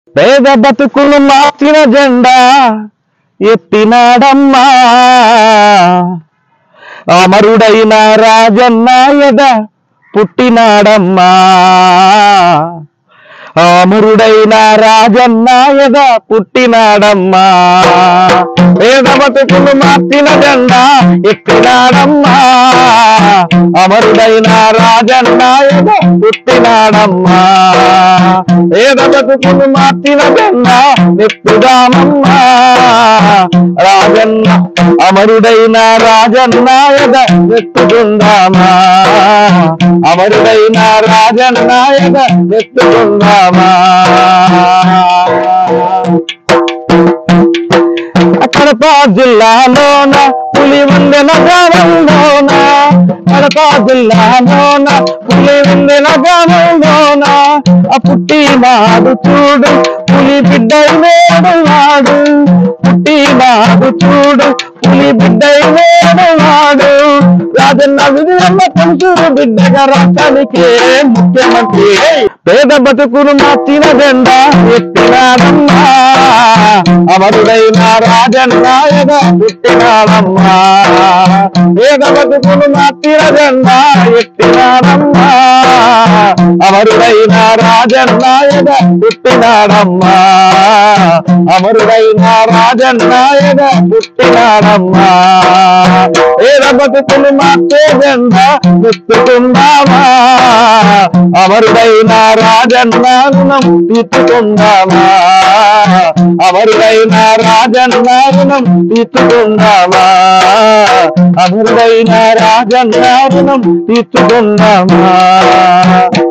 పేద బతుకులు మార్చిన జెండా ఎత్తినాడమ్మా అమరుడైన రాజన్న ఎద పుట్టినాడమ్మా అమరుడైన రాజన్న ఎద పుట్టినాడమ్మా పేద బతుకులు మార్చిన జెండా ఎత్తినాడమ్మా అమరుడైన రాజన్న ఎద పుట్టినాడమ్మా పేద బతుకులు మార్చిన జెండా ఎత్తుదామమ్మా రాజన్న అమరుడైన రాజన్న ఎద ఎత్తుకుందామా అమరుడైన రాజన్న ఎద ఎత్తుకుందామా కడప జిల్లాలోన పులి వందెన గ్రామంలోన కడప జిల్లాలోన పులి వందెన గ్రామంలోన ఆ పుట్టినాడు చూడు పులి బిడ్డై నేడు నాడు పుట్టినాడు చూడు పులి బిడ్డై నేడు నాడు రాజన్న విధులమ్మ కొంచెరు బిడ్డగా రాష్ట్రానికి ముఖ్యమంత్రి పేద బతుకును మార్చిన జెండా ఎత్తినాడమ్మా అమరుడైన రాజన్న ఎద పుట్టినాడమ్మా పేద బతుకును మార్చిన జెండా ఎత్తినాడమ్మా అమరుడైన రాజన్న ఎద పుట్టినాడమ్మా అమరుడైన రాజన్న ఎద పుట్టినాడమ్మా పేద బతుకులు మార్చే జెండా ఎత్తుకుందామా అమరుడైన రాజన్నారుణం తీర్చుకుందామా అమరుడైన రాజన్నారుణం తీర్చుకుందామా అమరుడైన రాజన్నారుణం తీర్చుకుందామా